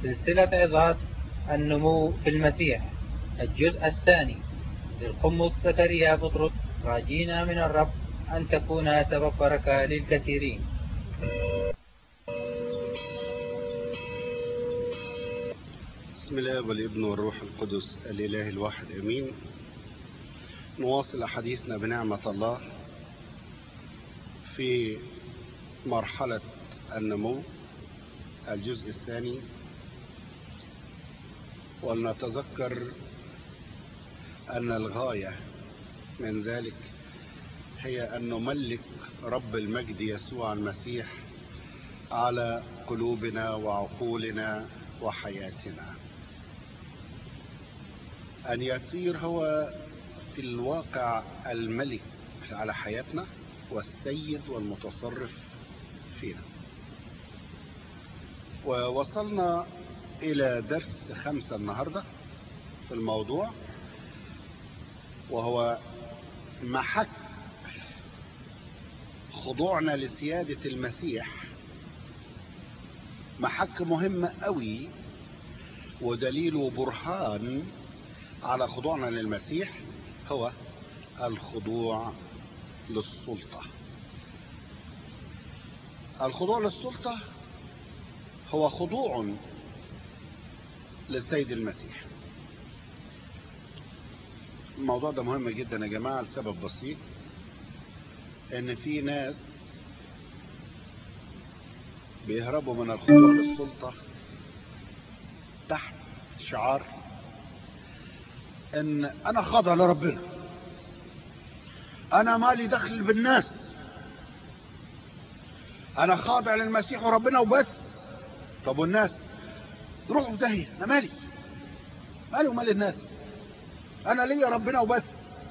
سلسلة عظات النمو في المسيح الجزء الثاني للقمص زكريا بطرس راجينا من الرب أن تكون سبب بركة للكثيرين بسم الله والابن والروح القدس الإله الواحد أمين نواصل حديثنا بنعمة الله في مرحلة النمو الجزء الثاني ولنتذكر أن الغاية من ذلك هي أن نملك رب المجد يسوع المسيح على قلوبنا وعقولنا وحياتنا أن يصير هو في الواقع الملك على حياتنا والسيد والمتصرف فينا ووصلنا إلى درس خمسة النهاردة في الموضوع وهو محك خضوعنا لسيادة المسيح محك مهم قوي ودليل وبرهان على خضوعنا للمسيح هو الخضوع للسلطة الخضوع للسلطة هو خضوع للسيد المسيح الموضوع ده مهم جدا يا جماعة لسبب بسيط ان في ناس بيهربوا من الخضوع للسلطة تحت شعار ان انا خاضع لربنا انا مالي دخل بالناس انا خاضع للمسيح وربنا وبس طب والناس روحوا في داهيه انا مالي مالي ومال الناس انا ليا ربنا وبس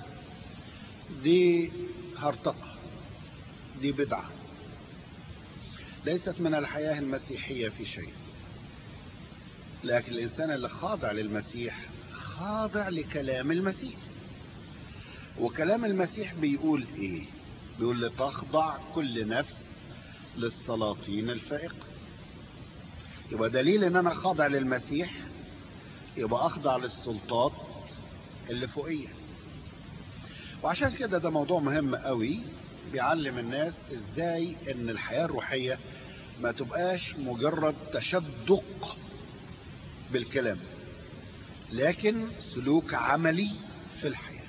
دي هرطقه دي بدعه ليست من الحياه المسيحيه في شيء لكن الانسان اللي خاضع للمسيح خاضع لكلام المسيح وكلام المسيح بيقول ايه بيقول لتخضع كل نفس للسلاطين الفائقة يبقى دليل ان انا خاضع للمسيح يبقى اخضع للسلطات اللي فوقية وعشان كده ده موضوع مهم قوي بيعلم الناس ازاي ان الحياة الروحية ما تبقاش مجرد تشدق بالكلام لكن سلوك عملي في الحياة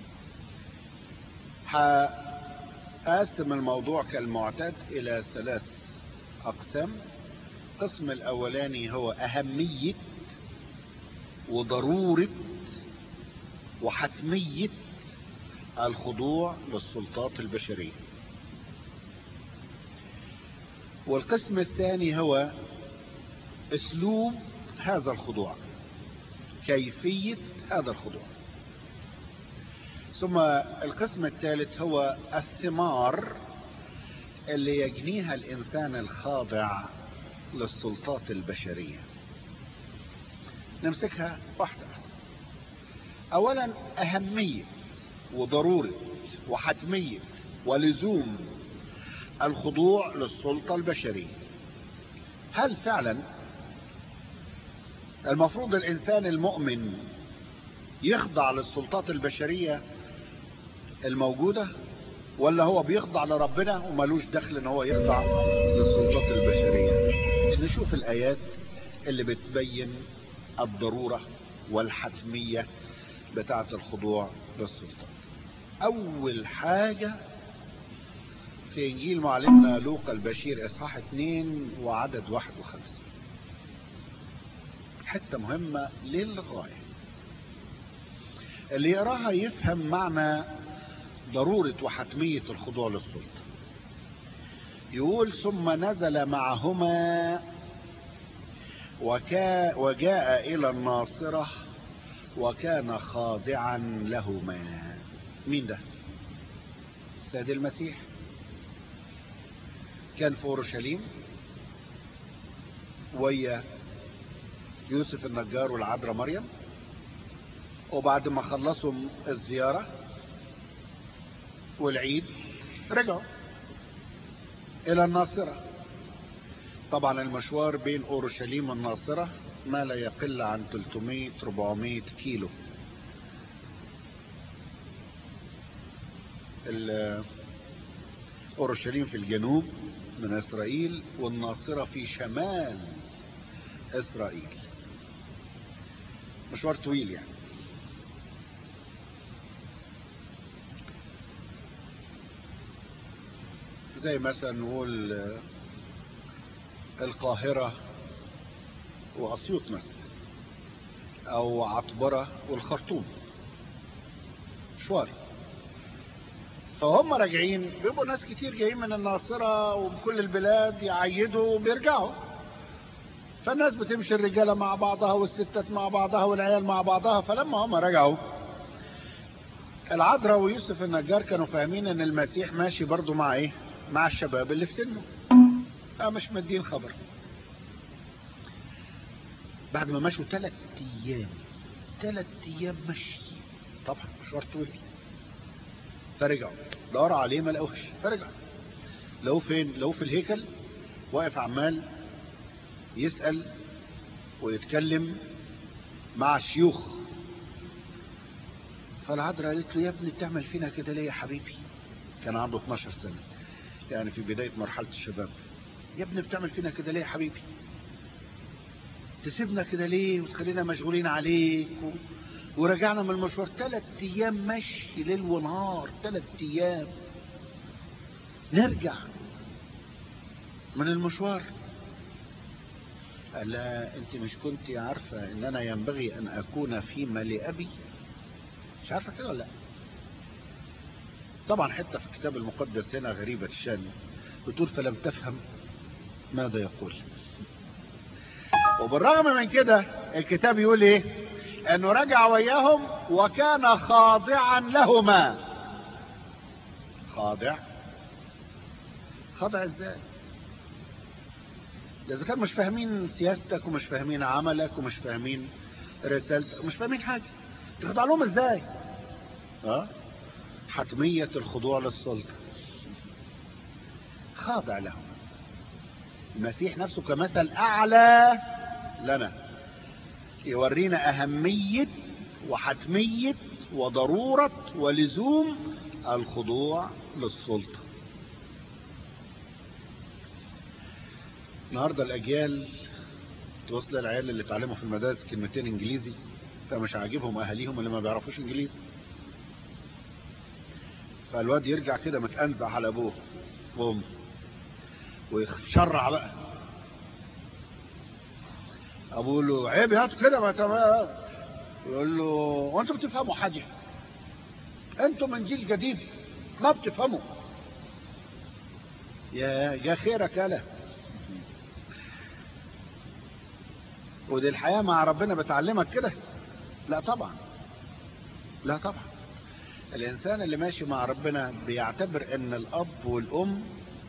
هقسم الموضوع كالمعتاد إلى ثلاث أقسام القسم الأولاني هو أهمية وضرورة وحتمية الخضوع للسلطات البشرية والقسم الثاني هو اسلوب هذا الخضوع كيفية هذا الخضوع ثم القسم الثالث هو الثمار اللي يجنيها الإنسان الخاضع للسلطات البشرية نمسكها واحدة أولا أهمية وضرورة وحتمية ولزوم الخضوع للسلطة البشرية هل فعلا المفروض الإنسان المؤمن يخضع للسلطات البشرية الموجودة ولا هو بيخضع لربنا ومالوش دخل ان هو يخضع للسلطات البشرية نشوف الآيات اللي بتبين الضرورة والحتمية بتاعة الخضوع للسلطات أول حاجة في إنجيل معلمنا لوقا البشير إصحاح 2 وعدد 51 حتة مهمة للغاية اللي يراها يفهم معنى ضرورة وحتمية الخضوع للسلطة يقول ثم نزل معهما وكا وجاء إلى الناصرة وكان خاضعا لهما مين ده السيد المسيح كان في اورشليم ويا يوسف النجار والعذراء مريم وبعد ما خلصوا الزيارة والعيد رجعوا إلى الناصرة طبعا المشوار بين أورشليم والناصرة ما لا يقل عن 300 400 كيلو ال- اورشليم في الجنوب من اسرائيل والناصرة في شمال اسرائيل مشوار طويل يعني زي مثلا نقول آه، القاهرة وأسيوط مثلا أو عطبرة والخرطوم مشوار فهم راجعين بيبقوا ناس كتير جايين من الناصرة ومن كل البلاد يعيدوا وبيرجعوا فالناس بتمشي الرجالة مع بعضها والستات مع بعضها والعيال مع بعضها فلما هم رجعوا العذراء ويوسف النجار كانوا فاهمين ان المسيح ماشي برضو مع ايه مع الشباب اللي في سنه اه مش مدين خبر بعد ما مشوا ثلاث ايام ثلاث ايام مشي طبعا مشوار طويل فرجعوا دوروا عليه ما لقوش فرجعوا لقوه فين لقوه في الهيكل واقف عمال يسأل ويتكلم مع الشيوخ فالعذراء قالت له يا ابني بتعمل فينا كده ليه يا حبيبي كان عنده 12 سنة يعني في بداية مرحلة الشباب يا ابني بتعمل فينا كده ليه يا حبيبي تسيبنا كده ليه وتخلينا مشغولين عليك و... ورجعنا من المشوار ثلاث ايام مشي ليل ونهار ثلاث ايام نرجع من المشوار قال لا انت مش كنت عارفة ان انا ينبغي ان اكون في مال ابي مش عارفة كده ولا لا طبعا حتة في الكتاب المقدس هنا غريبة الشان بتقول فلم تفهم ماذا يقول وبالرغم من كده الكتاب يقول ايه انه رجع وياهم وكان خاضعا لهما خاضع خاضع ازاي ده اذا كانوا مش فاهمين سياستك ومش فاهمين عملك ومش فاهمين رسالتك ومش فاهمين حاجه تخضع لهم ازاي اه حتميه الخضوع للسلطه خاضع لهم المسيح نفسه كمثل اعلى لنا يورينا اهميه وحتميه وضروره ولزوم الخضوع للسلطه النهاردة الأجيال توصل العيال اللي اتعلموا في المدارس كلمتين إنجليزي فمش عاجبهم أهاليهم اللي ما بيعرفوش إنجليزي فالواد يرجع كده متأنزع على أبوه وأمه ويشرع بقى أبوه له عيب هاتوا كده ما تمام يقول له وأنتم بتفهموا حاجة أنتم من جيل جديد ما بتفهموا يا يا خيرك يالا ودي الحياة مع ربنا بتعلمك كده لا طبعا لا طبعا الإنسان اللي ماشي مع ربنا بيعتبر أن الأب والأم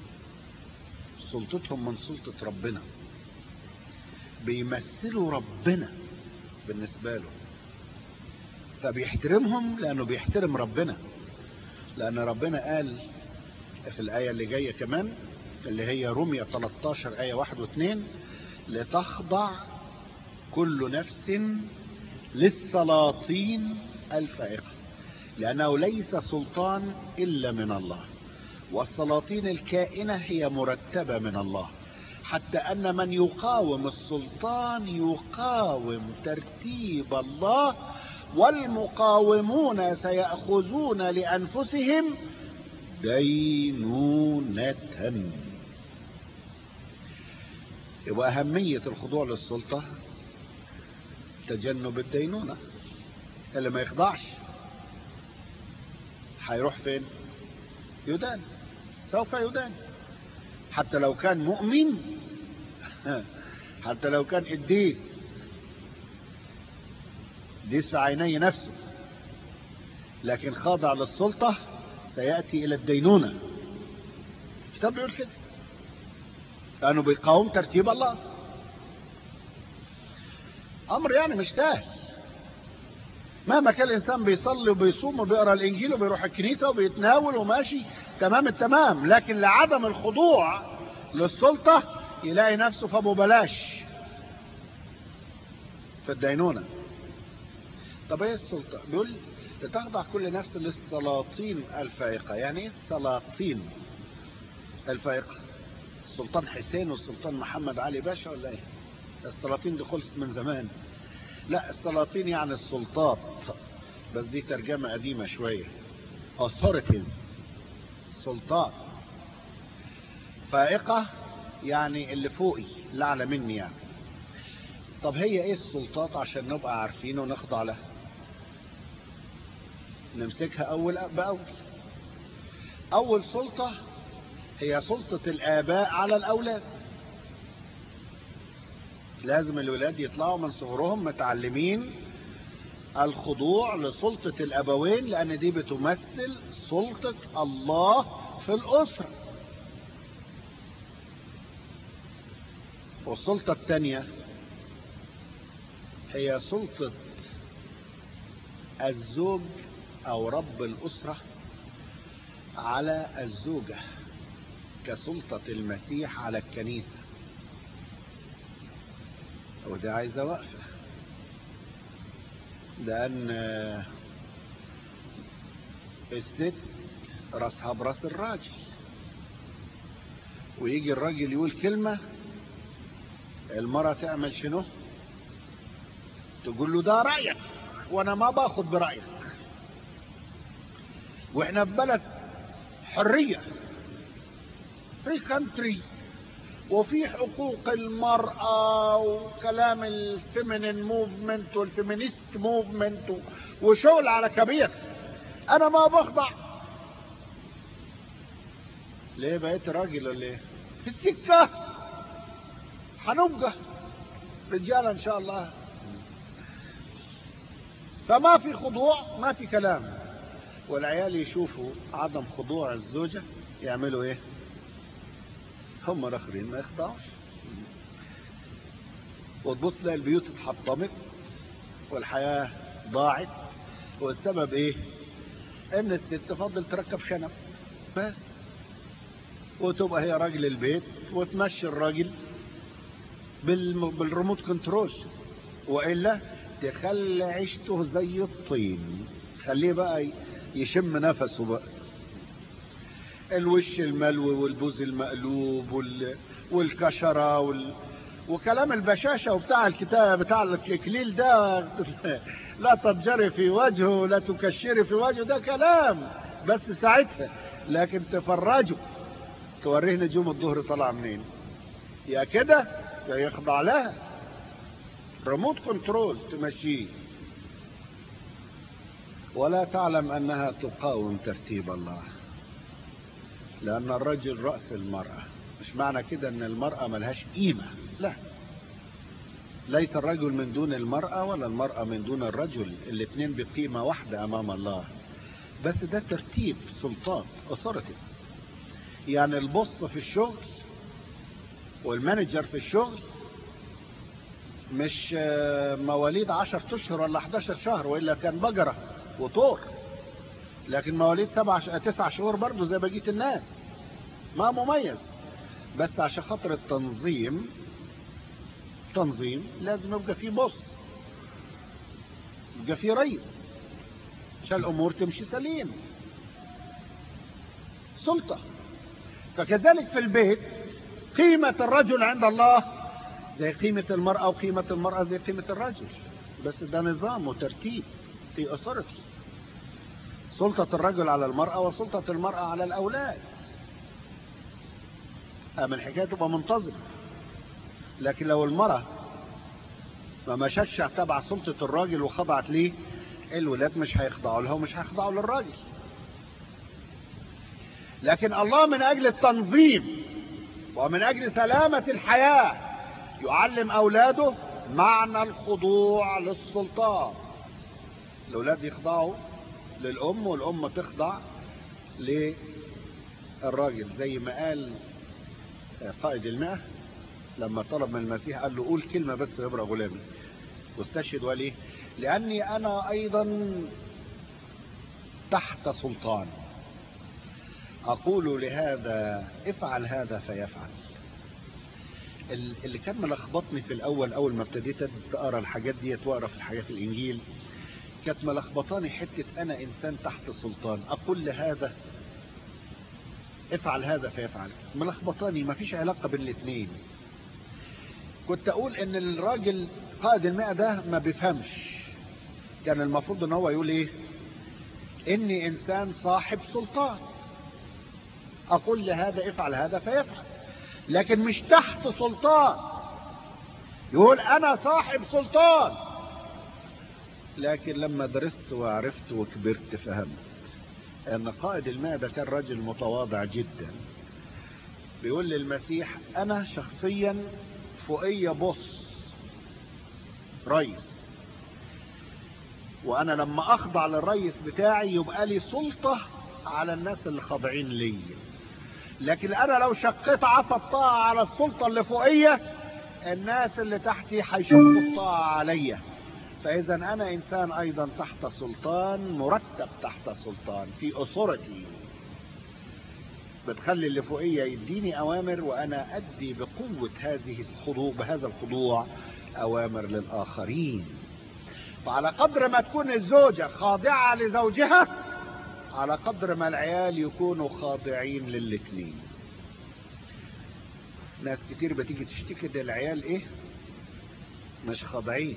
سلطتهم من سلطة ربنا بيمثلوا ربنا بالنسبة له فبيحترمهم لأنه بيحترم ربنا لأن ربنا قال في الآية اللي جاية كمان اللي هي رمية 13 آية 1 و2 لتخضع كل نفس للسلاطين الفائقة لأنه ليس سلطان إلا من الله والسلاطين الكائنة هي مرتبة من الله حتى أن من يقاوم السلطان يقاوم ترتيب الله والمقاومون سيأخذون لأنفسهم دينونة يبقى أهمية الخضوع للسلطة تجنب الدينونة اللي ما يخضعش هيروح فين يدان سوف يدان حتى لو كان مؤمن حتى لو كان قديس قديس في عيني نفسه لكن خاضع للسلطة سيأتي إلى الدينونة الكتاب بيقول كده لأنه بيقاوم ترتيب الله أمر يعني مش سهل مهما كان الإنسان بيصلي وبيصوم وبيقرأ الإنجيل وبيروح الكنيسة وبيتناول وماشي تمام التمام لكن لعدم الخضوع للسلطة يلاقي نفسه في أبو بلاش في الدينونة طب ايه السلطة بيقول لتخضع كل نفس للسلاطين الفائقة يعني ايه السلاطين الفائقة السلطان حسين والسلطان محمد علي باشا ولا ايه السلاطين دي خلص من زمان لا السلاطين يعني السلطات بس دي ترجمة قديمة شوية authorities سلطات فائقة يعني اللي فوقي اللي اعلى مني يعني طب هي ايه السلطات عشان نبقى عارفين ونخضع لها نمسكها اول باول اول سلطة هي سلطة الاباء على الاولاد لازم الولاد يطلعوا من صغرهم متعلمين الخضوع لسلطة الابوين لان دي بتمثل سلطة الله في الاسرة والسلطة الثانية هي سلطة الزوج او رب الاسرة على الزوجة كسلطة المسيح على الكنيسة وده عايزة وقفة لان الست راسها براس الراجل ويجي الراجل يقول كلمة المرأة تعمل شنو تقول له ده رأيك وانا ما باخد برأيك واحنا في بلد حرية في كنتري وفي حقوق المرأة وكلام الفيمينين موفمنت والفيمينيست موفمنت وشغل على كبير انا ما بخضع ليه بقيت راجل ولا ايه في السكة هنبقى رجال ان شاء الله فما في خضوع ما في كلام والعيال يشوفوا عدم خضوع الزوجة يعملوا ايه هم الاخرين ما يخضعوش وتبص تلاقي البيوت اتحطمت والحياة ضاعت والسبب ايه ان الست فضل تركب شنب بس وتبقى هي راجل البيت وتمشي الراجل بالريموت كنترول والا تخلي عيشته زي الطين خليه بقى يشم نفسه بقى الوش الملوي والبوز المقلوب وال... والكشرة وال... وكلام البشاشة وبتاع الكتاب بتاع الإكليل ده لا تضجري في وجهه لا تكشري في وجهه ده كلام بس ساعتها لكن تفرجوا توريه نجوم الظهر طلع منين يا كده يا يخضع لها ريموت كنترول تمشيه ولا تعلم انها تقاوم ترتيب الله لان الرجل راس المراه مش معنى كده ان المراه ملهاش قيمه لا ليس الرجل من دون المراه ولا المراه من دون الرجل الاثنين بقيمه واحده امام الله بس ده ترتيب سلطات authorities يعني البص في الشغل والمانجر في الشغل مش مواليد عشر اشهر ولا 11 شهر والا كان بقرة وطور لكن مواليد سبع تسع شهور برضه زي بقية الناس ما مميز بس عشان خاطر التنظيم تنظيم لازم يبقى فيه بص يبقى فيه رئيس عشان الامور تمشي سليم سلطة فكذلك في البيت قيمة الرجل عند الله زي قيمة المرأة وقيمة المرأة زي قيمة الرجل بس ده نظام وترتيب في أسرتي سلطة الرجل على المرأة وسلطة المرأة على الأولاد أما الحكاية تبقى منتظمة لكن لو المرأة ما مشتش تبع سلطة الراجل وخضعت ليه الولاد مش هيخضعوا لها ومش هيخضعوا للراجل لكن الله من أجل التنظيم ومن أجل سلامة الحياة يعلم أولاده معنى الخضوع للسلطان الأولاد يخضعوا للأم والأم تخضع للراجل زي ما قال قائد المئة لما طلب من المسيح قال له قول كلمة بس يبرأ غلامي واستشهد وليه لأني أنا أيضا تحت سلطان أقول لهذا افعل هذا فيفعل ال- اللي كان ملخبطني في الاول اول ما ابتديت اقرا الحاجات ديت واقرا في الحاجات في الانجيل كانت ملخبطاني حته انا انسان تحت سلطان اقول لهذا افعل هذا فيفعل ملخبطاني ما فيش علاقه بين الاثنين كنت اقول ان الراجل قائد المئة ده ما بيفهمش كان المفروض ان هو يقول ايه اني انسان صاحب سلطان اقول لهذا افعل هذا فيفعل لكن مش تحت سلطان يقول انا صاحب سلطان لكن لما درست وعرفت وكبرت فهمت ان قائد الماء ده كان راجل متواضع جدا بيقول للمسيح انا شخصيا فوقية بص رئيس وانا لما اخضع للرئيس بتاعي يبقى لي سلطة على الناس اللي خاضعين لي لكن انا لو شقيت عصا الطاعة على السلطة اللي فوقية الناس اللي تحتي هيشقوا الطاعة عليا فاذا انا انسان ايضا تحت سلطان مرتب تحت سلطان في اثورتي بتخلي اللي فوقية يديني اوامر وانا ادي بقوة هذه الخضوع بهذا الخضوع اوامر للاخرين فعلى قدر ما تكون الزوجة خاضعة لزوجها على قدر ما العيال يكونوا خاضعين للاثنين ناس كتير بتيجي تشتكي ده العيال ايه مش خاضعين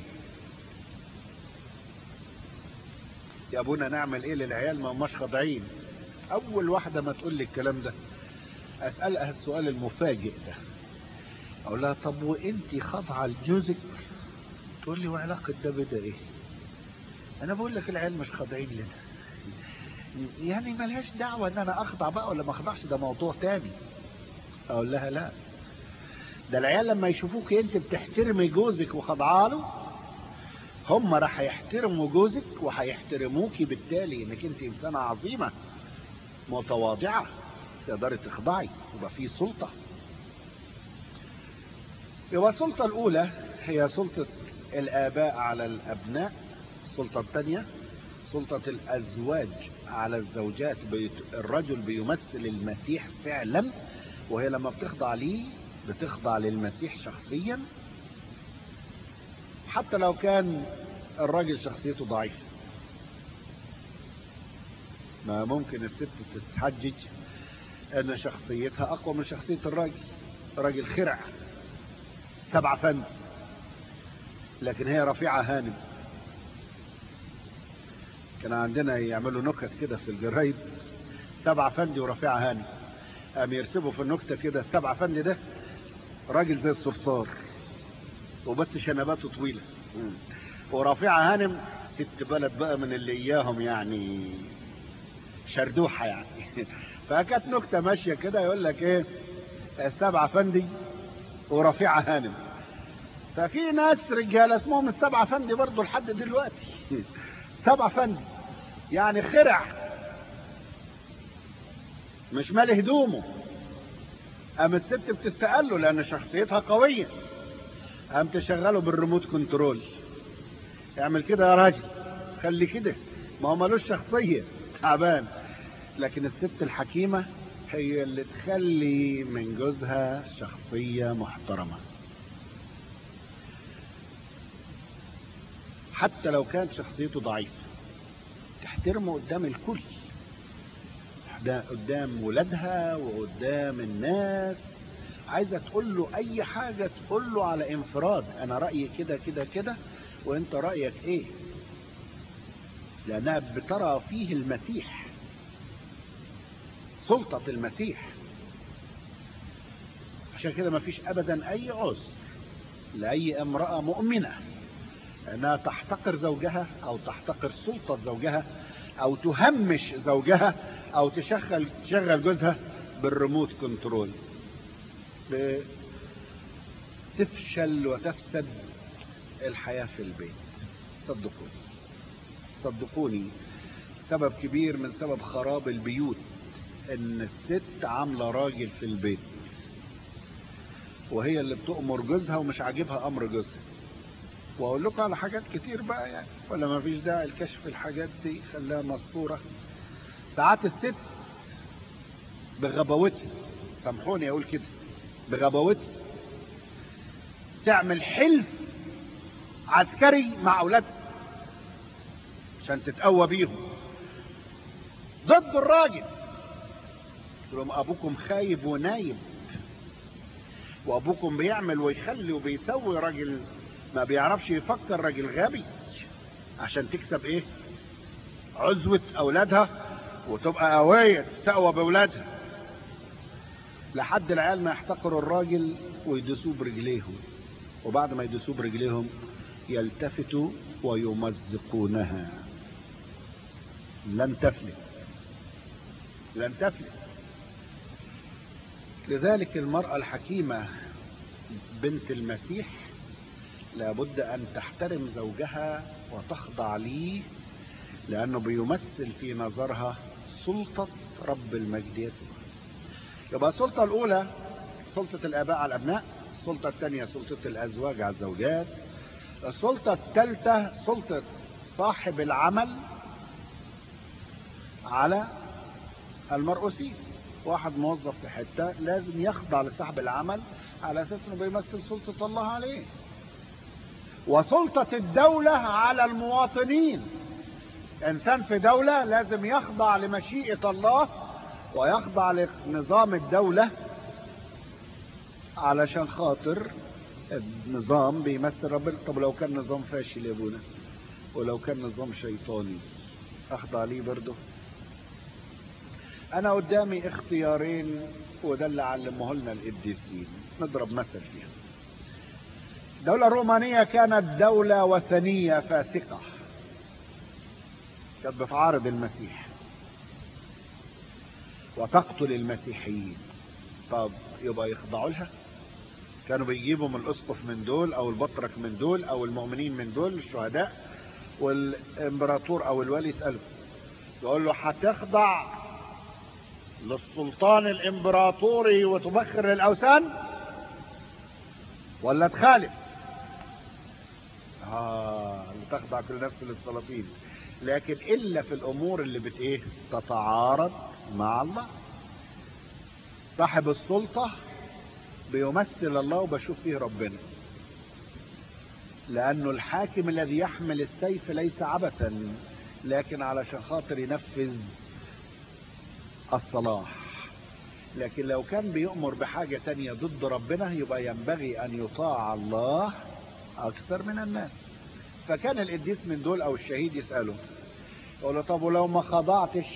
يا ابونا نعمل ايه للعيال ما هماش خاضعين اول واحده ما تقول لي الكلام ده اسالها السؤال المفاجئ ده اقول لها طب وانت خاضعه لجوزك تقول لي وعلاقه ده بده ايه انا بقول لك العيال مش خاضعين لنا يعني ملهاش دعوه ان انا اخضع بقى ولا ما اخضعش ده موضوع تاني اقول لها لا ده العيال لما يشوفوك انت بتحترمي جوزك وخاضعه له هم راح يحترموا جوزك وهيحترموكي بالتالي انك انت انسانه عظيمه متواضعه تقدري تخضعي يبقى في سلطه يبقى السلطه الاولى هي سلطه الاباء على الابناء السلطه الثانيه سلطه الازواج على الزوجات بيت الرجل بيمثل المسيح فعلا وهي لما بتخضع ليه بتخضع للمسيح شخصيا حتى لو كان الراجل شخصيته ضعيفة ما ممكن الست تتحجج ان شخصيتها اقوى من شخصية الراجل راجل خرع سبعة فن لكن هي رفيعة هانم كان عندنا يعملوا نكت كده في الجرايد سبعة فندي ورفيعة هانم قام يرسموا في النكتة كده السبعة فندي ده راجل زي الصرصار وبس شنباته طويلة ورافعة هانم ست بلد بقى من اللي اياهم يعني شردوحة يعني فكانت نكتة ماشية كده يقول لك ايه السبعة فندي ورافعة هانم ففي ناس رجالة اسمهم السبعة فندي برضه لحد دلوقتي سبعة فندي يعني خرع مش مالي هدومه قام الست بتستقله لان شخصيتها قويه قام تشغله بالريموت كنترول اعمل كده يا راجل خلي كده ما هو ملوش شخصيه تعبان لكن الست الحكيمه هي اللي تخلي من جوزها شخصيه محترمه حتى لو كانت شخصيته ضعيفه تحترمه قدام الكل قدام ولادها وقدام الناس عايزة تقول له اي حاجة تقول له على انفراد انا رأيي كده كده كده وانت رأيك ايه لانها بترى فيه المسيح سلطة المسيح عشان كده ما فيش ابدا اي عذر لاي امرأة مؤمنة انها تحتقر زوجها او تحتقر سلطة زوجها او تهمش زوجها او تشغل تشغل جوزها بالريموت كنترول تفشل وتفسد الحياة في البيت صدقوني صدقوني سبب كبير من سبب خراب البيوت ان الست عاملة راجل في البيت وهي اللي بتؤمر جوزها ومش عاجبها امر جوزها واقول لكم على حاجات كتير بقى يعني ولا ما فيش داعي لكشف الحاجات دي خليها مسطورة ساعات الست بغباوتها سامحوني اقول كده بغباوتها تعمل حلف عسكري مع اولادها عشان تتقوى بيهم ضد الراجل لهم ابوكم خايب ونايم وابوكم بيعمل ويخلي وبيسوي راجل ما بيعرفش يفكر راجل غبي عشان تكسب ايه عزوة اولادها وتبقى قوية تقوى باولادها لحد العيال ما يحتقروا الراجل ويدسوه برجليهم وبعد ما يدسوه برجليهم يلتفتوا ويمزقونها لن تفلت لن تفلت لذلك المرأة الحكيمة بنت المسيح لابد أن تحترم زوجها وتخضع ليه لأنه بيمثل في نظرها سلطة رب المجد يسوع يبقى السلطة الأولى سلطة الآباء على الأبناء السلطة الثانية سلطة الأزواج على الزوجات السلطة الثالثة سلطة صاحب العمل على المرؤوسين واحد موظف في حتة لازم يخضع لصاحب العمل على أساس أنه بيمثل سلطة الله عليه وسلطة الدولة على المواطنين إنسان في دولة لازم يخضع لمشيئة الله ويخضع لنظام الدولة علشان خاطر النظام بيمثل ربنا طب لو كان نظام فاشل يا ابونا ولو كان نظام شيطاني اخضع ليه برضه انا قدامي اختيارين وده اللي علمه لنا القديسين نضرب مثل فيها الدولة الرومانية كانت دولة وثنية فاسقة كانت بتعارض المسيح وتقتل المسيحيين طب يبقى يخضعوا لها كانوا بيجيبوا من الاسقف من دول او البطرك من دول او المؤمنين من دول الشهداء والامبراطور او الولي يساله يقول له هتخضع للسلطان الامبراطوري وتبخر الاوثان ولا تخالف اه تخضع كل نفس للسلاطين لكن الا في الامور اللي بت ايه تتعارض مع الله صاحب السلطه بيمثل الله وبشوف فيه ربنا لانه الحاكم الذي يحمل السيف ليس عبثا لكن علشان خاطر ينفذ الصلاح لكن لو كان بيؤمر بحاجة تانية ضد ربنا يبقى ينبغي ان يطاع الله اكثر من الناس فكان القديس من دول او الشهيد يسأله يقول له طب ولو ما خضعتش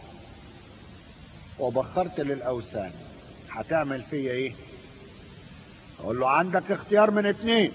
وبخرت للاوثان هتعمل فيا ايه اقول له عندك اختيار من اتنين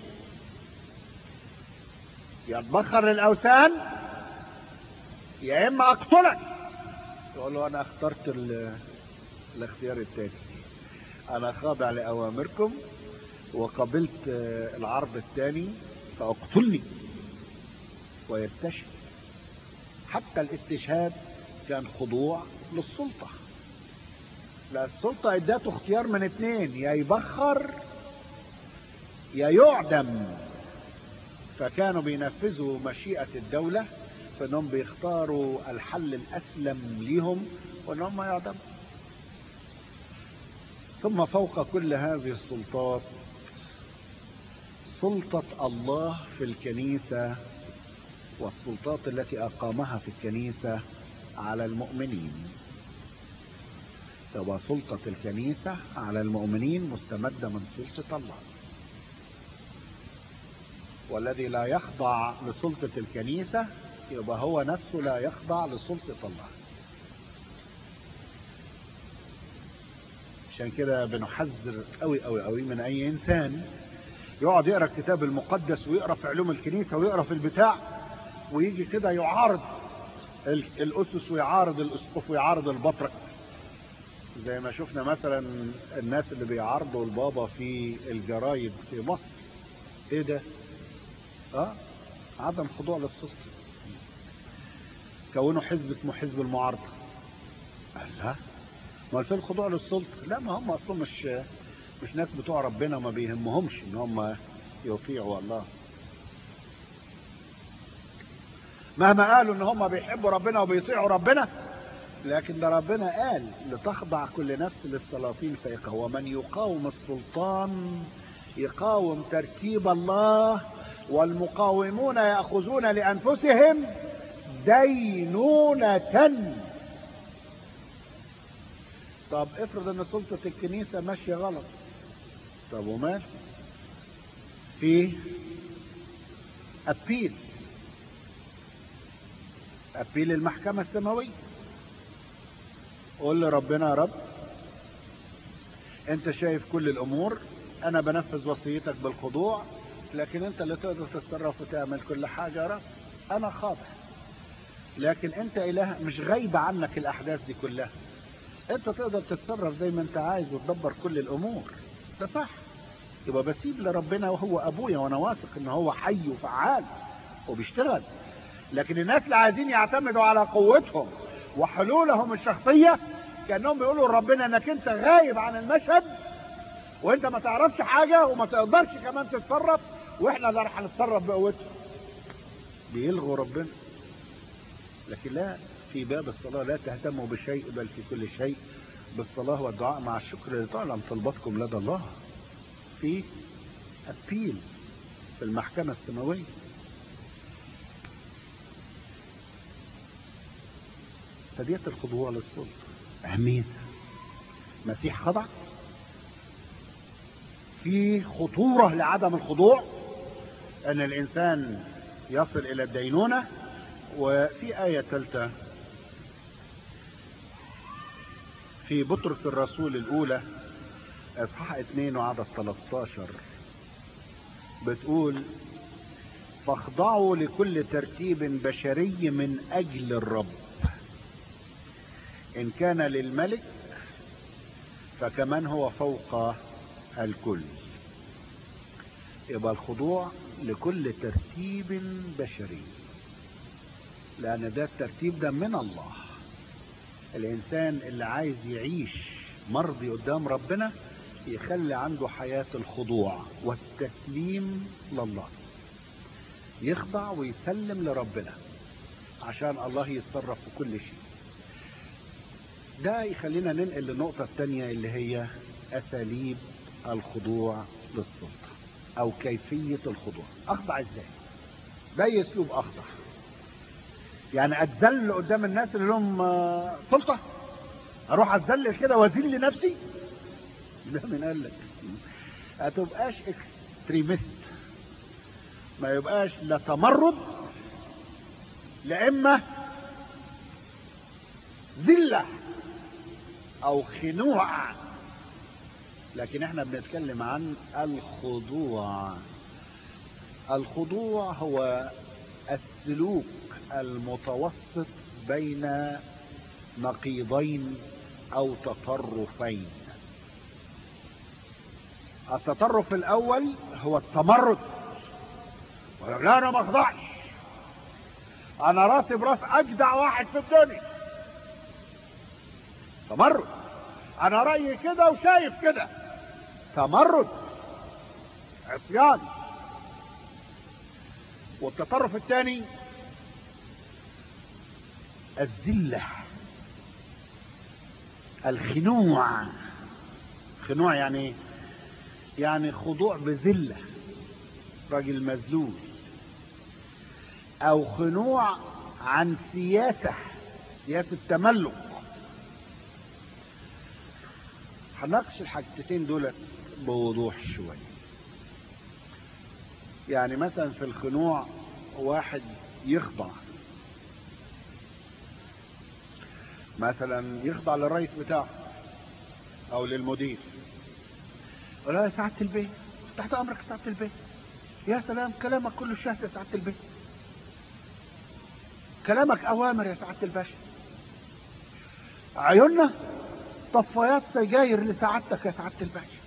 يا تبخر للاوثان يا اما اقتلك يقول له انا اخترت ال- الاختيار التاني انا خاضع لاوامركم وقبلت آه، العرض الثاني فاقتلني ويستشهد حتى الاستشهاد كان خضوع للسلطه لا السلطة اداته اختيار من اتنين يا يبخر يا يعدم فكانوا بينفذوا مشيئة الدولة فانهم بيختاروا الحل الاسلم ليهم وانهم يعدموا ثم فوق كل هذه السلطات سلطة الله في الكنيسة والسلطات التي أقامها في الكنيسة على المؤمنين تبقى سلطة الكنيسة على المؤمنين مستمدة من سلطة الله والذي لا يخضع لسلطة الكنيسة يبقى هو نفسه لا يخضع لسلطة الله عشان كده بنحذر قوي قوي قوي من اي انسان يقعد يقرا الكتاب المقدس ويقرا في علوم الكنيسه ويقرا في البتاع ويجي كده يعارض ال- الاسس ويعارض الاسقف ويعارض البطرك زي ما شفنا مثلا الناس اللي بيعارضوا البابا في الجرايد في مصر ايه ده اه عدم خضوع للسلطه كونوا حزب اسمه حزب المعارضه قال لا ما فين الخضوع للسلطه لا ما هم اصلا مش مش ناس بتوع ربنا ما بيهمهمش ان هم يطيعوا الله مهما قالوا ان هم بيحبوا ربنا وبيطيعوا ربنا لكن ده ربنا قال لتخضع كل نفس للسلاطين فيقه ومن يقاوم السلطان يقاوم ترتيب الله والمقاومون يأخذون لأنفسهم دينونة طب افرض ان سلطة الكنيسة ماشية غلط طب ومال في ابيل ابيل المحكمة السماوية قول لربنا يا رب انت شايف كل الامور انا بنفذ وصيتك بالخضوع لكن انت اللي تقدر تتصرف وتعمل كل حاجة يا رب انا خاضع لكن انت اله مش غايبة عنك الاحداث دي كلها انت تقدر تتصرف زي ما انت عايز وتدبر كل الامور ده صح يبقى بسيب لربنا وهو ابويا وانا واثق ان هو حي وفعال وبيشتغل لكن الناس اللي عايزين يعتمدوا على قوتهم وحلولهم الشخصية كأنهم بيقولوا لربنا انك انت غايب عن المشهد وانت ما تعرفش حاجة وما تقدرش كمان تتصرف واحنا اللي راح نتصرف بقوتنا بيلغوا ربنا لكن لا في باب الصلاة لا تهتموا بشيء بل في كل شيء بالصلاة والدعاء مع الشكر لتعلم طلباتكم لدى الله في أبيل في المحكمة السماوية فديت الخضوع للسلطة أهميتها مسيح خضع في خطورة لعدم الخضوع أن الإنسان يصل إلى الدينونة وفي آية ثالثة في بطرس الرسول الأولى إصحاح 2 وعدد 13 بتقول فاخضعوا لكل ترتيب بشري من أجل الرب إن كان للملك فكمن هو فوق الكل يبقى الخضوع لكل ترتيب بشري لأن ده الترتيب ده من الله الإنسان اللي عايز يعيش مرضي قدام ربنا يخلي عنده حياة الخضوع والتسليم لله يخضع ويسلم لربنا عشان الله يتصرف في كل شيء ده يخلينا ننقل للنقطة الثانية اللي هي أساليب الخضوع للسلطة أو كيفية الخضوع أخضع إزاي؟ ده أسلوب أخضع يعني أتذل قدام الناس اللي لهم سلطة أروح أتذلل كده وأذل لنفسي ده من قال لك ما تبقاش اكستريمست ما يبقاش لا تمرد لا إما ذلة أو خنوع لكن احنا بنتكلم عن الخضوع الخضوع هو السلوك المتوسط بين نقيضين او تطرفين التطرف الاول هو التمرد لا انا ما اخضعش انا راسي براس اجدع واحد في الدنيا تمرد انا رايي كده وشايف كده تمرد عصيان والتطرف الثاني الذله الخنوع خنوع يعني يعني خضوع بذله راجل مذلول او خنوع عن سياسه سياسه تملك هناقش الحاجتين دول بوضوح شويه يعني مثلا في الخنوع واحد يخضع مثلا يخضع للرئيس بتاعه او للمدير يقول له يا سعاده البيت تحت امرك يا سعاده البيت يا سلام كلامك كله شهد يا سعاده البيت كلامك اوامر يا سعاده الباشا عيوننا طفايات سجاير لسعادتك يا سعاده الباشا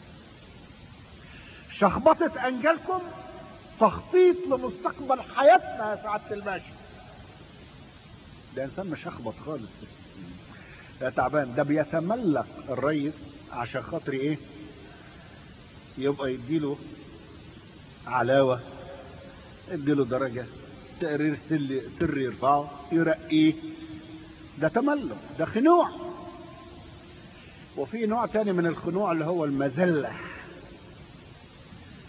شخبطة انجالكم تخطيط لمستقبل حياتنا يا سعاده الباشا ده انسان مشخبط خالص ده تعبان ده بيتملك الريس عشان خاطر ايه يبقى يديله علاوة يديله درجة تقرير سر سر يرفعه يرقيه ده تملك ده خنوع وفي نوع تاني من الخنوع اللي هو المذلة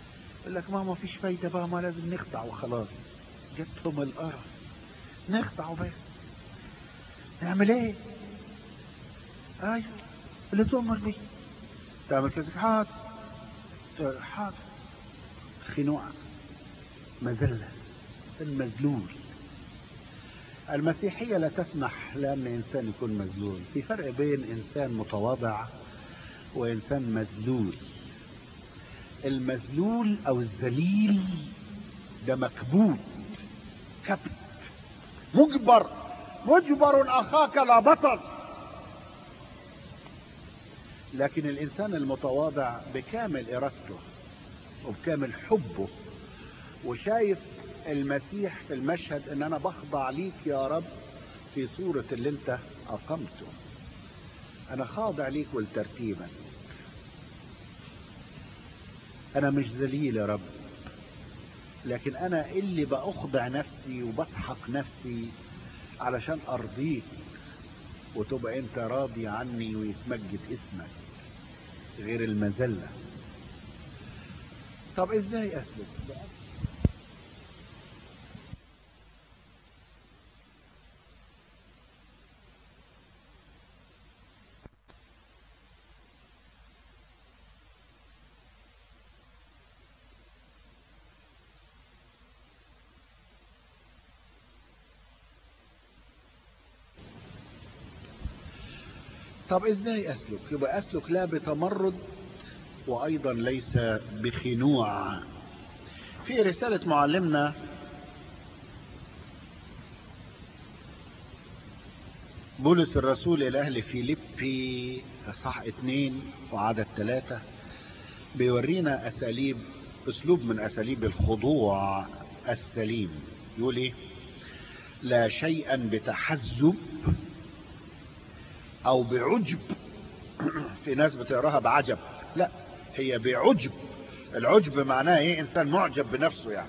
يقول لك ما ما فيش فايدة بقى ما لازم نخدع وخلاص جتهم القرف نخدع بس نعمل ايه ايوه اللي تؤمر بيه تعمل كذا حاضر حاضر خنوعة مذلة المذلول المسيحية لا تسمح لأن إنسان يكون مذلول في فرق بين إنسان متواضع وإنسان مذلول المذلول أو الذليل ده مكبوت كبت مجبر مجبر أخاك لا بطل لكن الإنسان المتواضع بكامل إرادته وبكامل حبه وشايف المسيح في المشهد ان انا بخضع ليك يا رب في صورة اللي انت اقمته انا خاضع ليك ولترتيبك انا مش ذليل يا رب لكن انا اللي باخضع نفسي وبسحق نفسي علشان ارضيك وتبقى انت راضي عني ويتمجد اسمك غير المذلة طب ازاي اسلك طب ازاي اسلك يبقى اسلك لا بتمرد وايضا ليس بخنوع في رسالة معلمنا بولس الرسول الى اهل فيليبي اصح اتنين وعدد ثلاثة بيورينا اساليب اسلوب من اساليب الخضوع السليم يقول ايه لا شيئا بتحزب او بعجب في ناس بتقراها بعجب لا هي بعجب العجب معناه ايه انسان معجب بنفسه يعني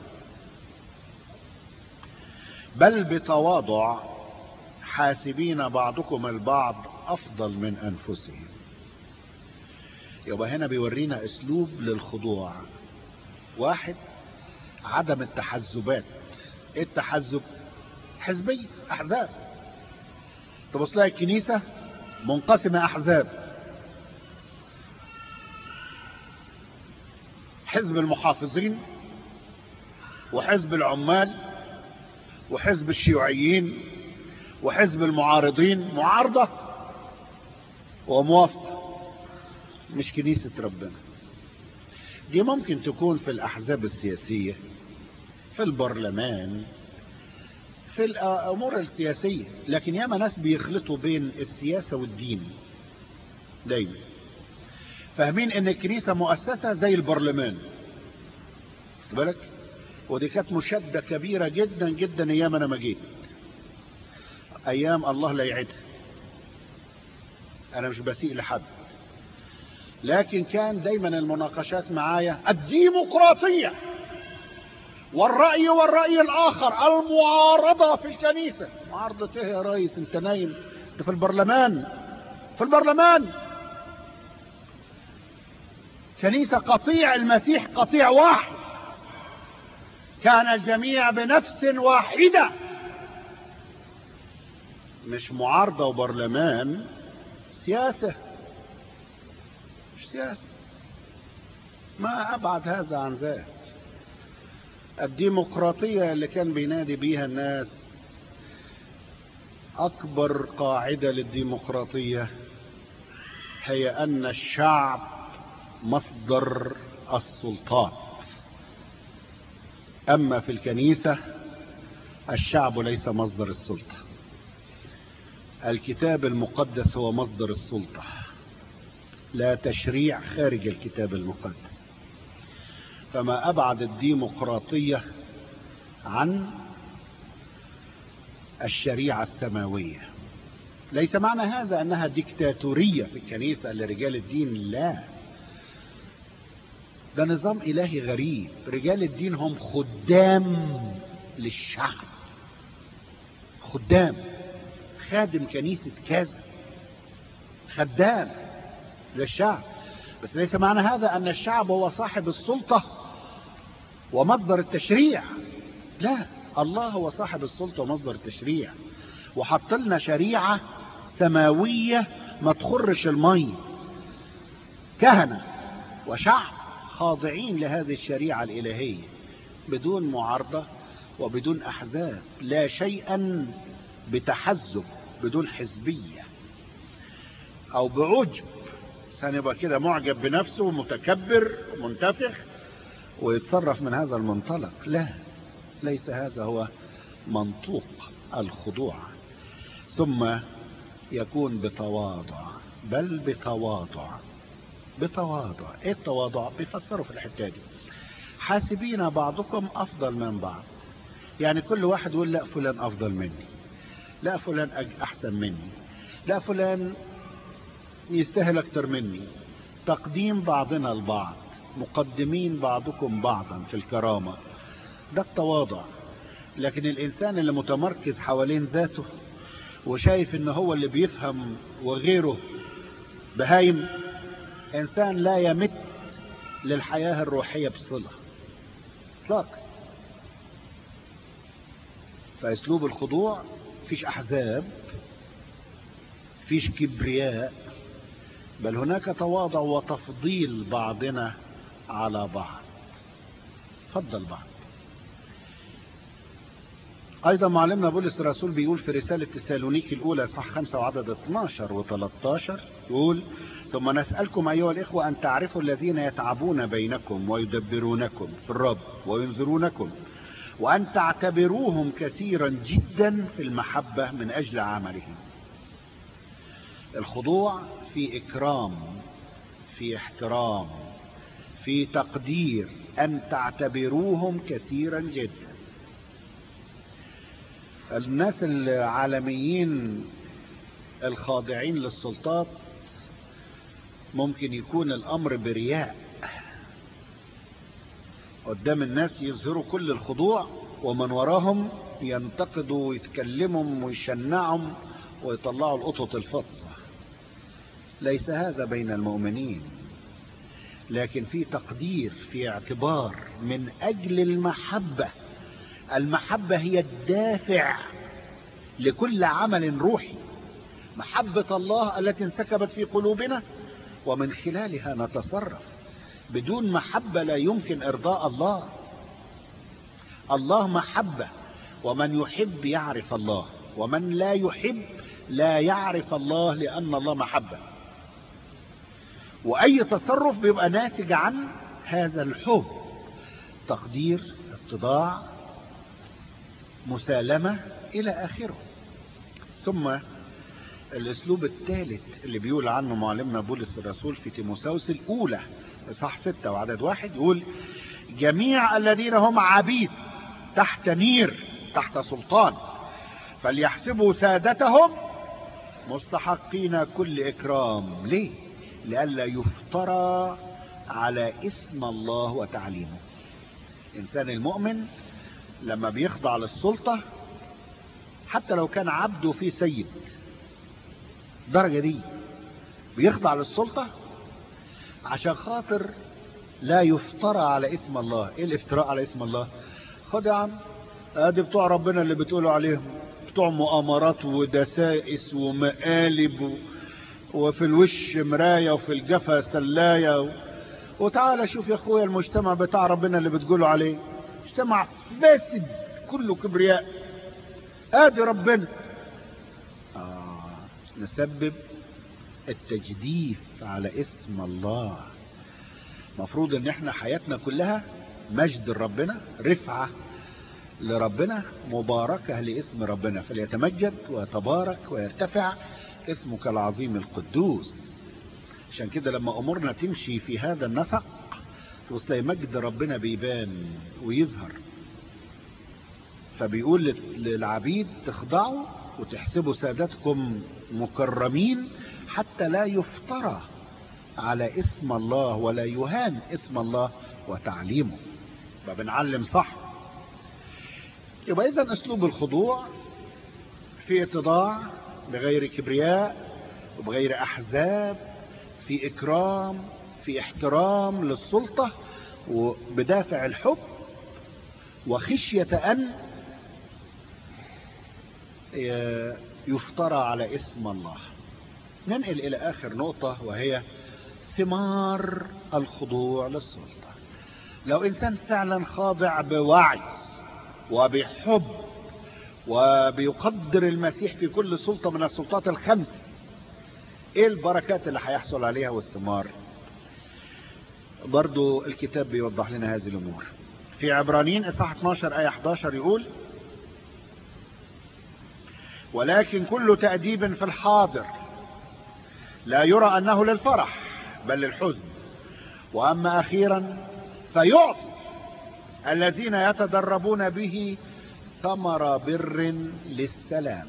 بل بتواضع حاسبين بعضكم البعض افضل من انفسهم يبقى هنا بيورينا اسلوب للخضوع واحد عدم التحزبات ايه التحزب حزبية احزاب تبص تلاقي الكنيسة منقسمة احزاب حزب المحافظين وحزب العمال وحزب الشيوعيين وحزب المعارضين معارضة وموافقة مش كنيسة ربنا دي ممكن تكون في الأحزاب السياسية في البرلمان في الأمور السياسية لكن ياما ناس بيخلطوا بين السياسة والدين دايما فاهمين ان الكنيسة مؤسسة زي البرلمان بالك ودي كانت مشادة كبيرة جدا جدا ايام انا ما جيت ايام الله لا يعدها انا مش بسيء لحد لكن كان دايما المناقشات معايا الديمقراطية والرأي والرأي الآخر المعارضة في الكنيسة معارضة ايه يا ريس انت نايم انت في البرلمان في البرلمان كنيسة قطيع المسيح قطيع واحد كان الجميع بنفس واحدة مش معارضة وبرلمان سياسة مش سياسة ما أبعد هذا عن ذاك الديمقراطية اللي كان بينادي بيها الناس أكبر قاعدة للديمقراطية هي أن الشعب مصدر السلطات أما في الكنيسة الشعب ليس مصدر السلطة الكتاب المقدس هو مصدر السلطة لا تشريع خارج الكتاب المقدس فما أبعد الديمقراطية عن الشريعة السماوية ليس معنى هذا أنها ديكتاتورية في الكنيسة لرجال الدين لا ده نظام إلهي غريب رجال الدين هم خدام للشعب خدام خادم كنيسة كذا خدام للشعب بس ليس معنى هذا أن الشعب هو صاحب السلطة ومصدر التشريع لا الله هو صاحب السلطة ومصدر التشريع وحط لنا شريعة سماوية ما تخرش المي كهنة وشعب خاضعين لهذه الشريعة الإلهية بدون معارضة وبدون أحزاب لا شيئا بتحزب بدون حزبية أو بعجب سنبقى كده معجب بنفسه ومتكبر ومنتفخ ويتصرف من هذا المنطلق لا ليس هذا هو منطوق الخضوع ثم يكون بتواضع بل بتواضع بتواضع ايه التواضع بيفسروا في الحته دي حاسبين بعضكم افضل من بعض يعني كل واحد يقول لا فلان افضل مني لا فلان أج- احسن مني لا فلان يستاهل اكتر مني تقديم بعضنا البعض مقدمين بعضكم بعضا في الكرامة ده التواضع لكن الانسان اللي متمركز حوالين ذاته وشايف ان هو اللي بيفهم وغيره بهايم انسان لا يمت للحياة الروحية بصلة اطلاقا فاسلوب الخضوع فيش احزاب فيش كبرياء بل هناك تواضع وتفضيل بعضنا على بعض فضل بعض ايضا معلمنا بولس الرسول بيقول في رسالة تسالونيكي الاولى صح خمسة وعدد 12 و13 يقول ثم نسألكم ايها الاخوة ان تعرفوا الذين يتعبون بينكم ويدبرونكم في الرب وينذرونكم وان تعتبروهم كثيرا جدا في المحبة من اجل عملهم الخضوع في اكرام في احترام في تقدير ان تعتبروهم كثيرا جدا الناس العالميين الخاضعين للسلطات ممكن يكون الامر برياء قدام الناس يظهروا كل الخضوع ومن وراهم ينتقدوا ويتكلموا ويشنعهم ويطلعوا القطط الفطسة ليس هذا بين المؤمنين لكن في تقدير في اعتبار من اجل المحبة المحبة هي الدافع لكل عمل روحي محبة الله التي انسكبت في قلوبنا ومن خلالها نتصرف بدون محبة لا يمكن ارضاء الله الله محبة ومن يحب يعرف الله ومن لا يحب لا يعرف الله لان الله محبة واي تصرف بيبقى ناتج عن هذا الحب تقدير اتضاع مسالمة الى اخره ثم الاسلوب الثالث اللي بيقول عنه معلمنا بولس الرسول في تيموساوس الاولى اصحاح ستة وعدد واحد يقول جميع الذين هم عبيد تحت نير تحت سلطان فليحسبوا سادتهم مستحقين كل اكرام ليه لئلا يفترى على اسم الله وتعليمه الانسان المؤمن لما بيخضع للسلطة حتى لو كان عبده في سيد درجة دي بيخضع للسلطة عشان خاطر لا يفترى على اسم الله ايه الافتراء على اسم الله خد يا عم ادي بتوع ربنا اللي بتقولوا عليهم بتوع مؤامرات ودسائس ومقالب و... وفي الوش مراية وفي الجفا سلاية و... وتعالى شوف يا اخويا المجتمع بتاع ربنا اللي بتقولوا عليه مجتمع فاسد كله كبرياء ادي ربنا آه نسبب التجديف على اسم الله مفروض ان احنا حياتنا كلها مجد لربنا رفعة لربنا مباركة لاسم ربنا فليتمجد ويتبارك ويرتفع اسمك العظيم القدوس عشان كده لما امورنا تمشي في هذا النسق تلاقي مجد ربنا بيبان ويظهر فبيقول للعبيد تخضعوا وتحسبوا سادتكم مكرمين حتى لا يفترى على اسم الله ولا يهان اسم الله وتعليمه فبنعلم صح يبقى اذا اسلوب الخضوع في اتضاع بغير كبرياء وبغير احزاب في اكرام في احترام للسلطة وبدافع الحب وخشية أن يفترى على اسم الله ننقل إلى آخر نقطة وهي ثمار الخضوع للسلطة لو إنسان فعلا خاضع بوعي وبحب وبيقدر المسيح في كل سلطة من السلطات الخمس ايه البركات اللي هيحصل عليها والثمار برضو الكتاب بيوضح لنا هذه الامور في عبرانيين اصحاح 12 ايه 11 يقول ولكن كل تأديب في الحاضر لا يرى انه للفرح بل للحزن واما اخيرا فيعطي الذين يتدربون به ثمر بر للسلام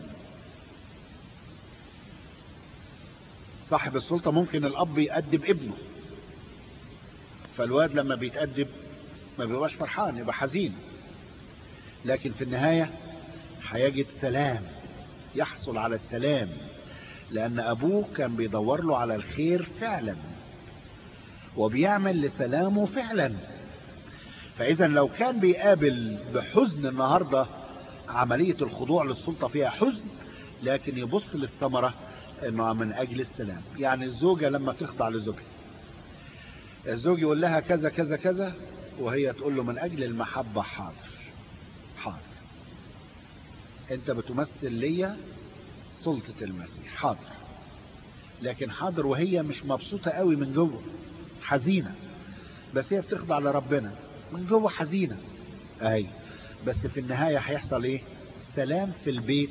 صاحب السلطة ممكن الأب يأدب ابنه فالواد لما بيتأدب ما بيبقاش فرحان يبقى حزين لكن في النهاية هيجد سلام يحصل على السلام لأن أبوه كان بيدور له على الخير فعلا وبيعمل لسلامه فعلا فإذا لو كان بيقابل بحزن النهاردة عملية الخضوع للسلطة فيها حزن لكن يبص للثمرة انه من اجل السلام يعني الزوجة لما تخضع لزوجها الزوج يقول لها كذا كذا كذا وهي تقول له من اجل المحبة حاضر حاضر انت بتمثل ليا سلطة المسيح حاضر لكن حاضر وهي مش مبسوطة قوي من جوه حزينة بس هي بتخضع لربنا من جوه حزينة اهي بس في النهاية هيحصل ايه سلام في البيت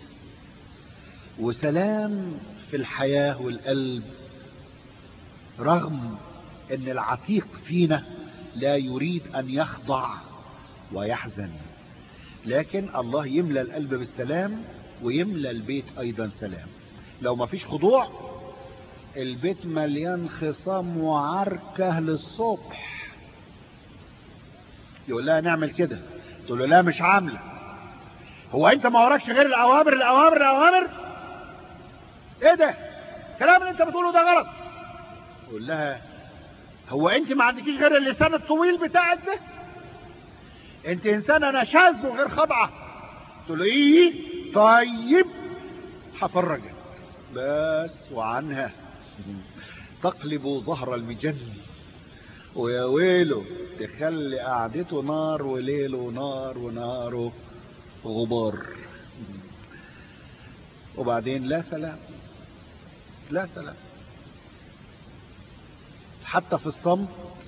وسلام في الحياة والقلب رغم ان العتيق فينا لا يريد ان يخضع ويحزن لكن الله يملى القلب بالسلام ويملى البيت ايضا سلام لو ما فيش خضوع البيت مليان خصام وعركة للصبح يقول لها نعمل كده تقول له لا مش عاملة هو انت ما وراكش غير الاوامر الاوامر الاوامر ايه ده الكلام اللي انت بتقوله ده غلط يقول لها هو انت ما عندكيش غير اللسان الطويل بتاعك ده انت انسانه نشاز وغير خاضعه تقول له ايه طيب هفرجك بس وعنها تقلب ظهر المجن ويا ويله تخلي قعدته نار وليله نار وناره غبار وبعدين لا سلام لا سلام حتى في الصمت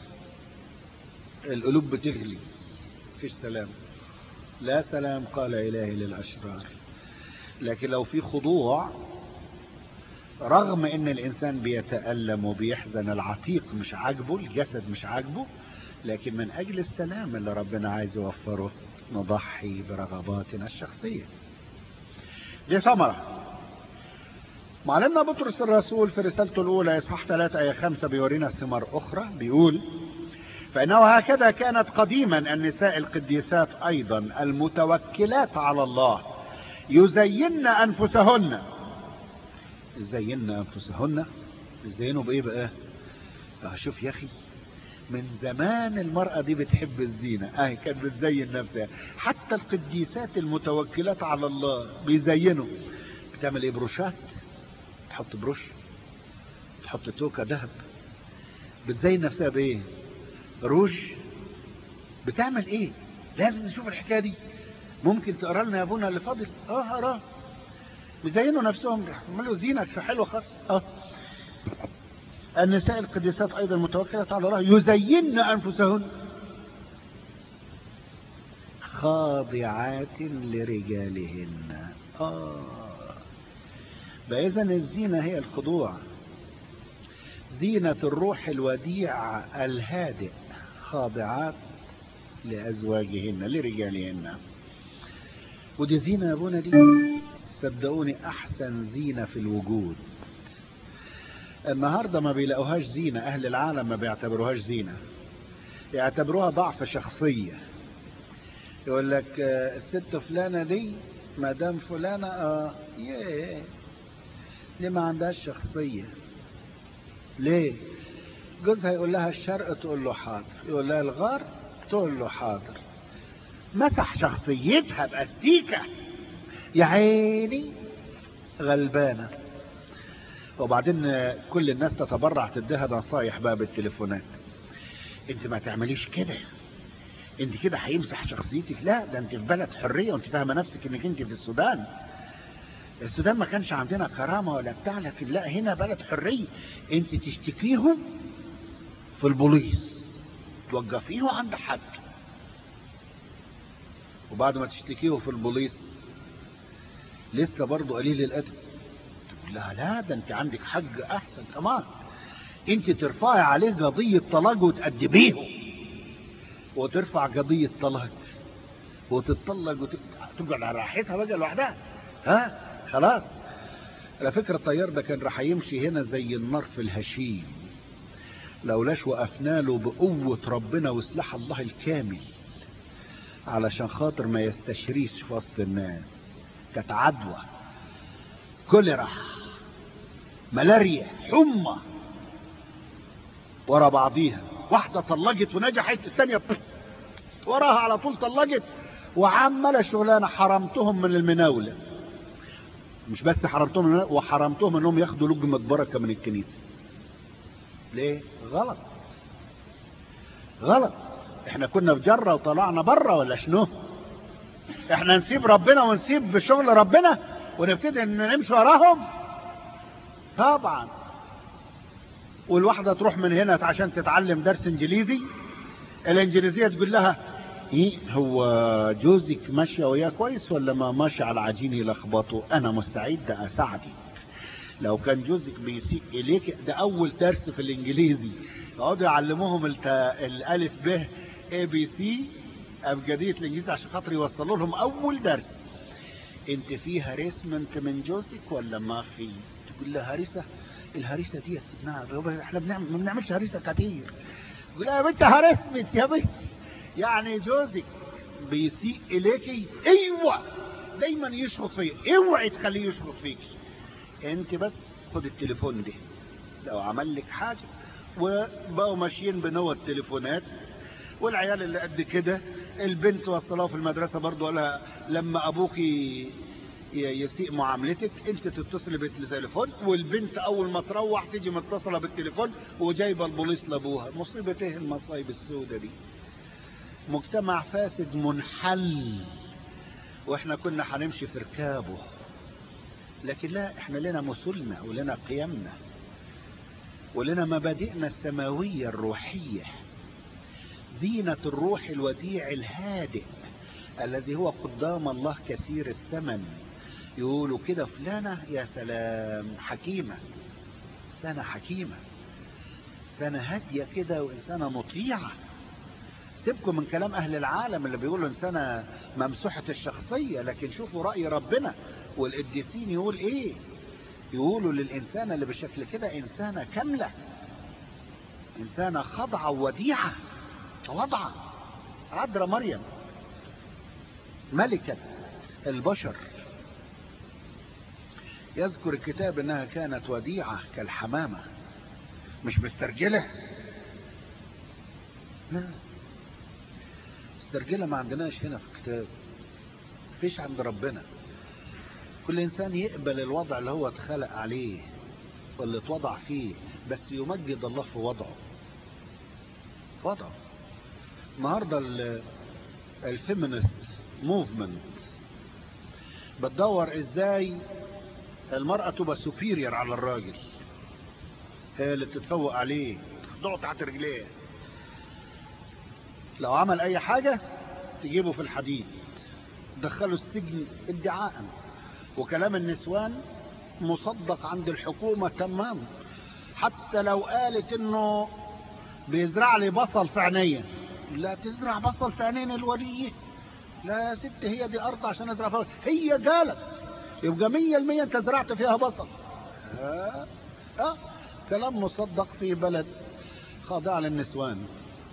القلوب بتغلي مفيش سلام لا سلام قال إلهي للأشرار لكن لو في خضوع رغم ان الانسان بيتألم وبيحزن العتيق مش عاجبه الجسد مش عاجبه لكن من اجل السلام اللي ربنا عايز يوفره نضحي برغباتنا الشخصية دي ثمرة معلمنا بطرس الرسول في رسالته الأولى إصحاح 3 آية 5 بيورينا ثمار أخرى بيقول فإنه هكذا كانت قديما النساء القديسات أيضا المتوكلات على الله يزين أنفسهن يزين أنفسهن يزينوا بإيه بقى آه شوف يا أخي من زمان المرأة دي بتحب الزينة اه كانت بتزين نفسها حتى القديسات المتوكلات على الله بيزينوا بتعمل ايه بروشات تحط بروش تحط توكة ذهب بتزين نفسها بايه روج بتعمل ايه لازم نشوف الحكاية دي ممكن تقرا لنا يا ابونا اللي فاضل اه اقراه بيزينوا نفسهم بيعملوا زينة في حلوة خاصة اه النساء القديسات ايضا متوكلة على الله يزين انفسهن خاضعات لرجالهن اه فاذا الزينة هي الخضوع زينة الروح الوديع الهادئ خاضعات لأزواجهن لرجالهن ودي زينة يا ابونا دي صدقوني أحسن زينة في الوجود النهاردة ما بيلاقوهاش زينة أهل العالم ما بيعتبروهاش زينة يعتبروها ضعف شخصية يقول لك الست فلانة دي مدام فلانة اه ياه دي ما عندهاش شخصية ليه جوزها يقول لها الشرق تقول له حاضر يقول لها الغرب تقول له حاضر مسح شخصيتها باستيكة يا عيني غلبانة وبعدين كل الناس تتبرع تديها نصايح بقى بالتليفونات انت ما تعمليش كده انت كده هيمسح شخصيتك لا ده انت في بلد حرية وانت فاهمة نفسك انك انت في السودان السودان ما كانش عندنا كرامة ولا بتاع لكن لا هنا بلد حرية انت تشتكيهم في البوليس توقفيه عند حد وبعد ما تشتكيه في البوليس لسه برضه قليل الادب تقول لها لا ده انت عندك حق احسن كمان انت ترفعي عليه قضية طلاق وتأدبيه وترفع قضية طلاق وتتطلق وتقعد على راحتها بقى لوحدها ها خلاص على فكرة الطيار ده كان راح يمشي هنا زي النار في الهشيم لولاش وقفنا له بقوة ربنا وسلاح الله الكامل علشان خاطر ما يستشريش في وسط الناس كانت عدوى كوليرا ملاريا حمى ورا بعضيها واحدة طلقت ونجحت الثانية وراها على طول طلقت وعمل شغلانة حرمتهم من المناولة مش بس حرمتهم من المناولة وحرمتهم انهم ياخدوا لقمة بركة من الكنيسة ليه غلط غلط احنا كنا في جرة وطلعنا بره ولا شنو احنا نسيب ربنا ونسيب شغل ربنا ونبتدي ان نمشي وراهم طبعا والواحدة تروح من هنا عشان تتعلم درس انجليزي الانجليزية تقول لها ايه هو جوزك ماشية وياه كويس ولا ما ماشي على العجين يلخبطه انا مستعد اساعدك لو كان جوزك بيسيء اليك ده اول درس في الانجليزي يقعدوا يعلموهم الت... الالف ب اي بي سي ابجدية الانجليزي عشان خاطر يوصلوا لهم اول درس انت في هريسمنت من جوزك ولا ما في تقول لها هريسة الهريسة دي سيبناها احنا بنعمل ما بنعملش هريسة كتير يقول لها يا بنت هرسمت يا بنت يعني جوزك بيسيء اليكي ايوه دايما يشخط فيا اوعي تخليه يشخط فيكي انت بس خد التليفون ده لو عمل لك حاجة وبقوا ماشيين بنوى التليفونات والعيال اللي قد كده البنت وصلها في المدرسة برضو قالها لما ابوك يسيء معاملتك انت تتصل بالتليفون والبنت اول ما تروح تيجي متصلة بالتليفون وجايبة البوليس لابوها مصيبة ايه المصايب السودة دي مجتمع فاسد منحل واحنا كنا هنمشي في ركابه لكن لا احنا لنا مثلنا ولنا قيمنا ولنا مبادئنا السماوية الروحية زينة الروح الوديع الهادئ الذي هو قدام الله كثير الثمن يقولوا كده فلانة يا سلام حكيمة إنسانة حكيمة إنسانة هادية كده وإنسانة مطيعة سيبكم من كلام أهل العالم اللي بيقولوا إنسانة ممسوحة الشخصية لكن شوفوا رأي ربنا والقديسين يقول إيه يقولوا للإنسانة اللي بالشكل كده إنسانة كاملة إنسانة خضعة ووديعة وضعة عذراء مريم ملكة البشر يذكر الكتاب انها كانت وديعة كالحمامة مش مسترجلة لا مسترجلة ما عندناش هنا في الكتاب فيش عند ربنا كل انسان يقبل الوضع اللي هو اتخلق عليه واللي اتوضع فيه بس يمجد الله في وضعه وضعه النهاردة الفيمينست موفمنت بتدور ازاي المرأة تبقى سوبيريور على الراجل هي اللي تتفوق عليه تخضعه تحت رجليه لو عمل اي حاجة تجيبه في الحديد دخله السجن ادعاء وكلام النسوان مصدق عند الحكومة تمام حتى لو قالت انه بيزرع لي بصل في عينيا لا تزرع بصل في عينين الولية لا يا ست هي دي ارض عشان ازرع فيها هي قالت يبقى مية المية انت زرعت فيها بصل ها ها كلام مصدق في بلد خاضع للنسوان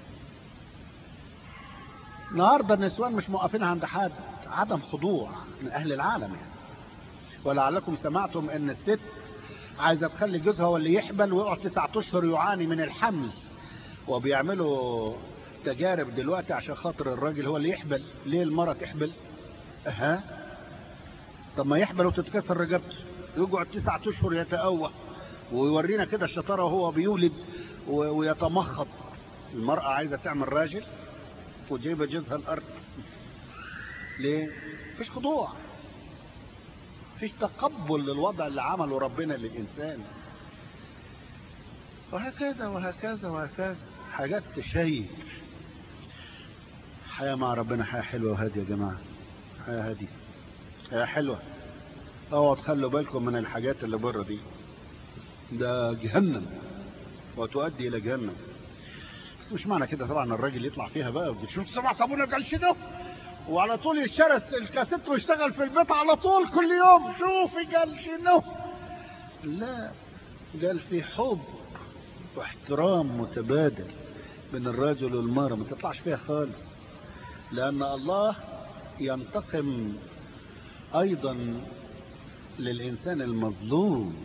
النهارده النسوان مش موقفين عند حد عدم خضوع من اهل العالم يعني ولعلكم سمعتم ان الست عايزه تخلي جوزها هو اللي يحبل ويقعد تسعة اشهر يعاني من الحمل وبيعملوا تجارب دلوقتي عشان خاطر الراجل هو اللي يحبل ليه المرأة تحبل اها طب ما يحبل وتتكسر رقبته يقعد تسعة اشهر يتأوه ويورينا كده الشطارة وهو بيولد و- ويتمخض المرأة عايزة تعمل راجل وجايبة جوزها الأرض ليه؟ مفيش خضوع مفيش تقبل للوضع اللي عمله ربنا للإنسان وهكذا وهكذا وهكذا حاجات تشيك حياة مع ربنا حياة حلوة وهادية يا جماعة حياة هادية حياة حلوة اوعوا تخلوا بالكم من الحاجات اللي بره دي ده جهنم وتؤدي الى جهنم بس مش معنى كده طبعا الراجل يطلع فيها بقى شوف سبع صابونه قال شنو وعلى طول يشتري الكاسيت ويشتغل في البيت على طول كل يوم شوفي قال شنو لا قال في حب واحترام متبادل بين الرجل والمرأة ما تطلعش فيها خالص لأن الله ينتقم أيضا للإنسان المظلوم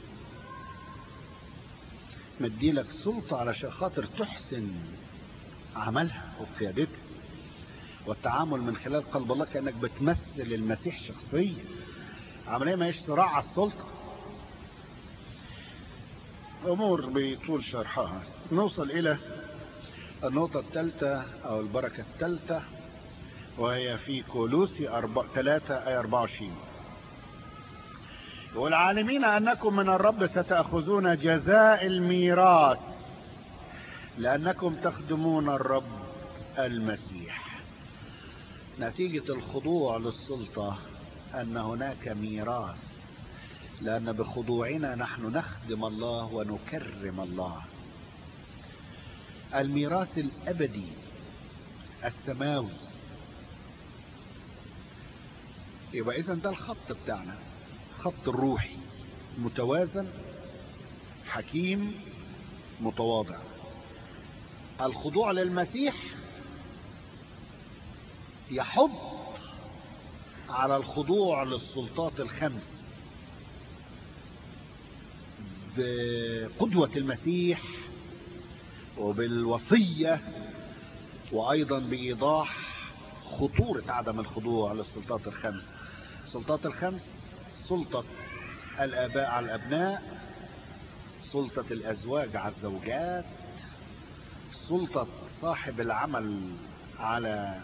مديلك سلطة علشان خاطر تحسن عملها وقيادتها والتعامل من خلال قلب الله كأنك بتمثل المسيح شخصيا عملية ما هيش صراع على السلطة أمور بطول شرحها نوصل إلى النقطة الثالثة أو البركة الثالثة وهي في كولوسي أربع... 3 آية 24 والعالمين أنكم من الرب ستأخذون جزاء الميراث لأنكم تخدمون الرب المسيح نتيجة الخضوع للسلطة أن هناك ميراث لأن بخضوعنا نحن نخدم الله ونكرم الله الميراث الأبدي السماوي يبقى إذا ده الخط بتاعنا خط الروحي متوازن حكيم متواضع الخضوع للمسيح يحض على الخضوع للسلطات الخمس بقدوة المسيح وبالوصية وأيضا بإيضاح خطورة عدم الخضوع للسلطات الخمس السلطات الخمس سلطة الآباء على الأبناء سلطة الأزواج على الزوجات سلطة صاحب العمل على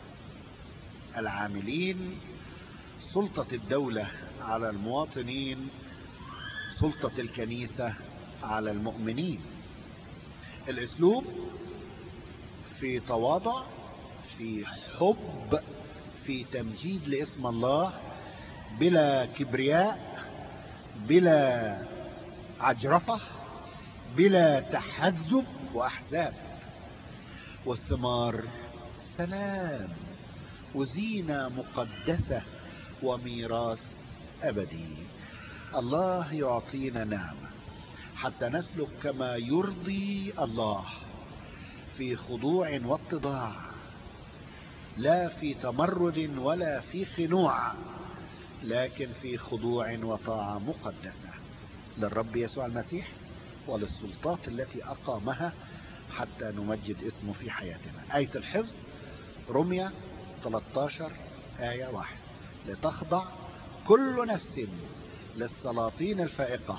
العاملين سلطة الدولة على المواطنين سلطة الكنيسة على المؤمنين الاسلوب في تواضع في حب في تمجيد لاسم الله بلا كبرياء بلا عجرفة بلا تحزب واحزاب والثمار سلام وزينة مقدسة وميراث أبدي الله يعطينا نعمة حتى نسلك كما يرضي الله في خضوع واتضاع لا في تمرد ولا في خنوع لكن في خضوع وطاعة مقدسة للرب يسوع المسيح وللسلطات التي أقامها حتى نمجد اسمه في حياتنا آية الحفظ رمية 13 آية واحد لتخضع كل نفس للسلاطين الفائقة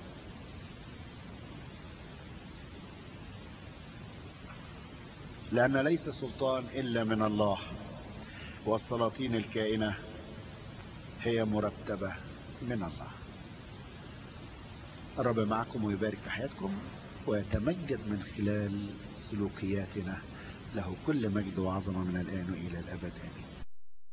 لأن ليس سلطان إلا من الله والسلاطين الكائنة هي مرتبة من الله الرب معكم ويبارك في حياتكم ويتمجد من خلال سلوكياتنا له كل مجد وعظمة من الآن وإلى الأبد آمين